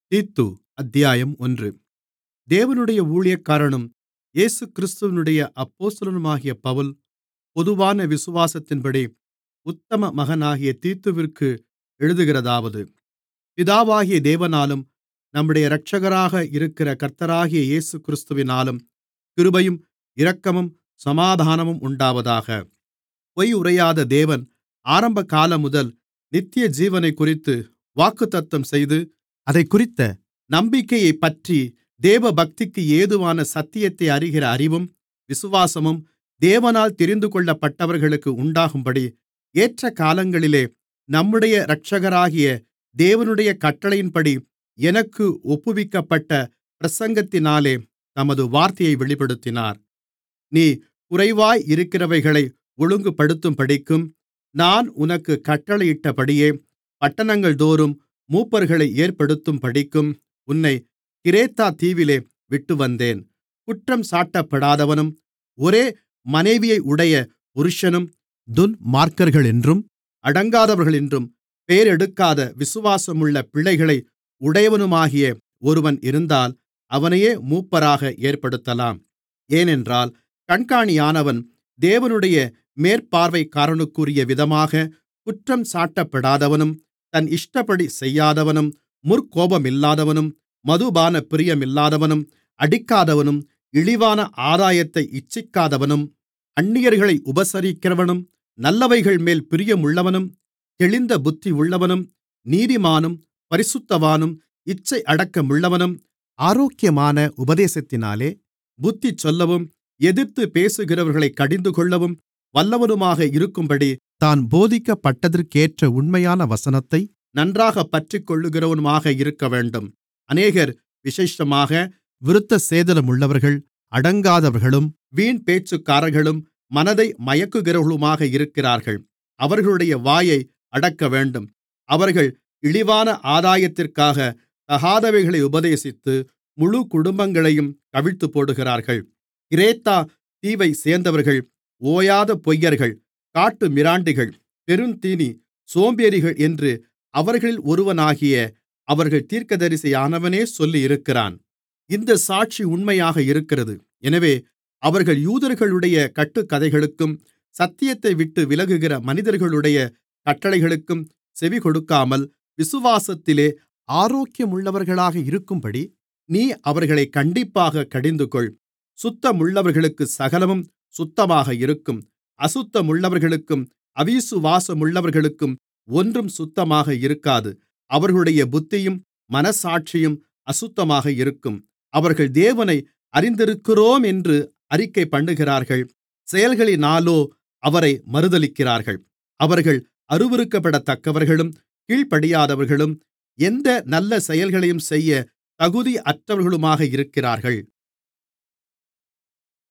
தீத்து அத்தியாயம் ஒன்று தேவனுடைய ஊழியக்காரனும் இயேசுகிறிஸ்துவினுடைய அப்போஸ்தலனுமாகிய பவுல் பொதுவான விசுவாசத்தின்படி உத்தம மகனாகிய தீத்துவிற்கு எழுதுகிறதாவது பிதாவாகிய தேவனாலும் நம்முடைய இரட்சகராக இருக்கிற கர்த்தராகிய இயேசுகிறிஸ்துவினாலும் கிருபையும் இரக்கமும் சமாதானமும் உண்டாவதாக பொய் உரையாத தேவன் ஆரம்பகாலமுதல் நித்தியஜீவனைக்குறித்து வாக்குத்தத்தம் செய்து அதைக்குறித்த நம்பிக்கையைப்பற்றி தேவபக்திக்கு ஏதுவான சத்தியத்தை அறிகிற அறிவும் விசுவாசமும் தேவனால் தெரிந்துகொள்ளப்பட்டவர்களுக்கு உண்டாகும்படி ஏற்றகாலங்களிலே நம்முடைய இரட்சகராகிய தேவனுடைய கட்டளையின்படி எனக்கு ஒப்புவிக்கப்பட்ட பிரசங்கத்தினாலே தமது வார்த்தையை வெளிப்படுத்தினார் நீ குறைவாய் இருக்கிறவைகளை ஒழுங்குபடுத்தும்படிக்கும் நான் உனக்குக் கட்டளையிட்டபடியே பட்டணங்கள்தோறும் மூப்பர்களை ஏற்படுத்தும்படிக்கும் உன்னைக் கிரேத்தா தீவிலே விட்டுவந்தேன் குற்றஞ்சாட்டப்படாதவனும் ஒரே மனைவியையுடைய புருஷனும் துன்மார்க்கர்களென்றும் அடங்காதவர்களென்றும் பெயரெடுக்காத விசுவாசமுள்ள பிள்ளைகளை உடையவனுமாகிய ஒருவன் இருந்தால் அவனையே மூப்பராக ஏற்படுத்தலாம் ஏனென்றால் கண்காணியானவன் தேவனுடைய மேற்பார்வைக்காரனுக்குரிய விதமாக குற்றஞ்சாட்டப்படாதவனும் தன் இஷ்டப்படி செய்யாதவனும் முற்கோபமில்லாதவனும் மதுபான பிரியமில்லாதவனும் அடிக்காதவனும் இழிவான ஆதாயத்தை இச்சிக்காதவனும் அந்நியர்களை உபசரிக்கிறவனும் நல்லவைகள்மேல் பிரியமுள்ளவனும் தெளிந்த புத்தியுள்ளவனும் நீதிமானும் பரிசுத்தவானும் இச்சை அடக்கமுள்ளவனும் ஆரோக்கியமான உபதேசத்தினாலே புத்தி சொல்லவும் எதிர்த்துப் பேசுகிறவர்களைக் கடிந்துகொள்ளவும் வல்லவனுமாக இருக்கும்படி தான் போதிக்கப்பட்டதற்கேற்ற உண்மையான வசனத்தை நன்றாகப் பற்றிக்கொள்ளுகிறவனுமாக இருக்கவேண்டும் அநேகர் விசேஷமாக விருத்தசேதனமுள்ளவர்கள் அடங்காதவர்களும் வீண்பேச்சுக்காரர்களும் மனதை மயக்குகிறவர்களுமாக இருக்கிறார்கள் அவர்களுடைய வாயை அடக்கவேண்டும் அவர்கள் இழிவான ஆதாயத்திற்காக தகாதவைகளை உபதேசித்து முழு குடும்பங்களையும் கவிழ்த்துப்போடுகிறார்கள் கிரேத்தா தீவைச் சேர்ந்தவர்கள் ஓயாத பொய்யர்கள் காட்டுமிராண்டிகள் பெருந்தீனி சோம்பேறிகள் என்று அவர்களில் ஒருவனாகிய அவர்கள் தீர்க்கதரிசியானவனே சொல்லியிருக்கிறான் இந்தச் சாட்சி உண்மையாக இருக்கிறது எனவே அவர்கள் யூதர்களுடைய கட்டுக்கதைகளுக்கும் சத்தியத்தைவிட்டு விலகுகிற மனிதர்களுடைய கட்டளைகளுக்கும் செவிகொடுக்காமல் விசுவாசத்திலே ஆரோக்கியமுள்ளவர்களாக இருக்கும்படி நீ அவர்களைக் கண்டிப்பாகக் கடிந்துகொள் சுத்தமுள்ளவர்களுக்குச் சகலமும் சுத்தமாக இருக்கும் அசுத்தமுள்ளவர்களுக்கும் அவிசுவாசமுள்ளவர்களுக்கும் ஒன்றும் சுத்தமாக இருக்காது அவர்களுடைய புத்தியும் மனச்சாட்சியும் அசுத்தமாக இருக்கும் அவர்கள் தேவனை அறிந்திருக்கிறோம் என்று அறிக்கைபண்ணுகிறார்கள் செயல்களினாலோ அவரை மறுதலிக்கிறார்கள் அவர்கள் அருவருக்கப்படத்தக்கவர்களும் கீழ்ப்படியாதவர்களும் எந்த நல்ல செயல்களையும் செய்ய தகுதியற்றவர்களுமாக இருக்கிறார்கள்